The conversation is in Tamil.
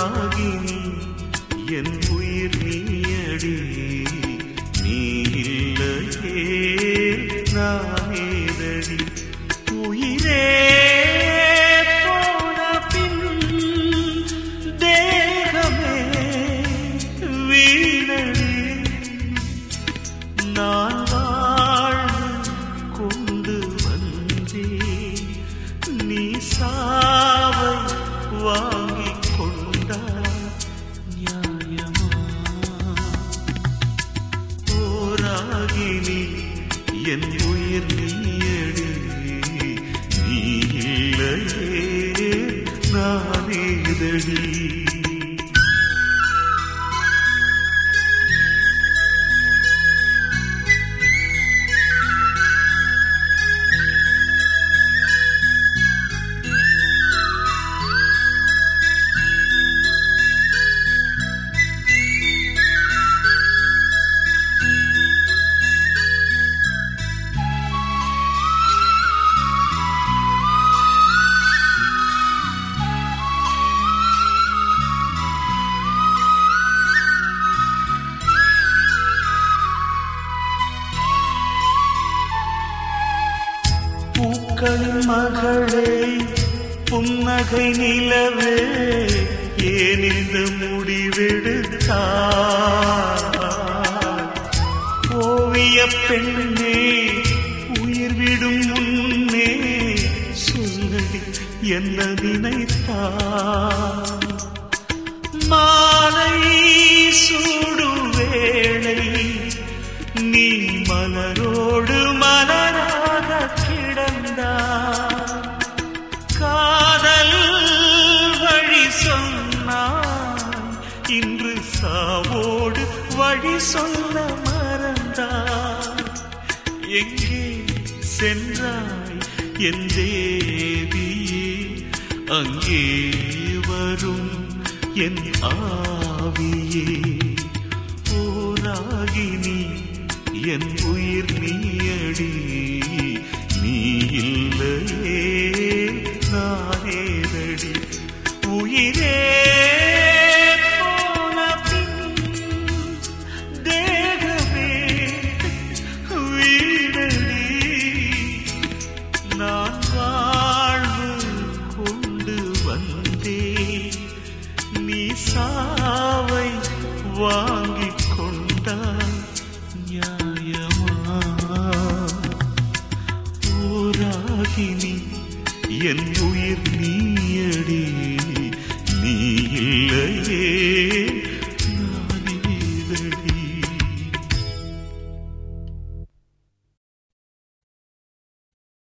ஓராகினி என் உயிர் நீயடி நீ இல்லையே நானேதடி உயிரே போன பின் தேகமே வீணடி நான் வாழ்வு கொண்டு வந்தேன் நீ சாவை வாங்கிக் கொண்டா நியாயமா போராகினி என் உயிர் நீயடி நீ இல்லையே நானேதடி பூக்களின் மகளே புன்னகை நிலவே ஏன் இந்த முடிவெடுத்தாய் ஓவிய பெண்ணே உயிர் விடும் முன்னே சொல்லடி என்ன நினைத்தாய் மாலை சூடும் வேளை நீ மலரோடு மலராக கிடந்தாய் காதல் வழி சொன்னாய் இன்று சாவோடு வழி சொல்ல மறந்தாய் எங்கே சென்றாய் என் தேவியே அங்கே வரும் என் ஆவியே ஓராகினி என் உயிர் நீயடி நீ இல்லையே நானேதடி உயிரே போன பின் தேகமே வீடடி நான் வாழ்வு கொண்டு வந்தேன் நீ சாவை வாங்கிக் கொண்டாய் நியாயமா ஓராகினி என் உயிர் நீயடி நீ இல்லையே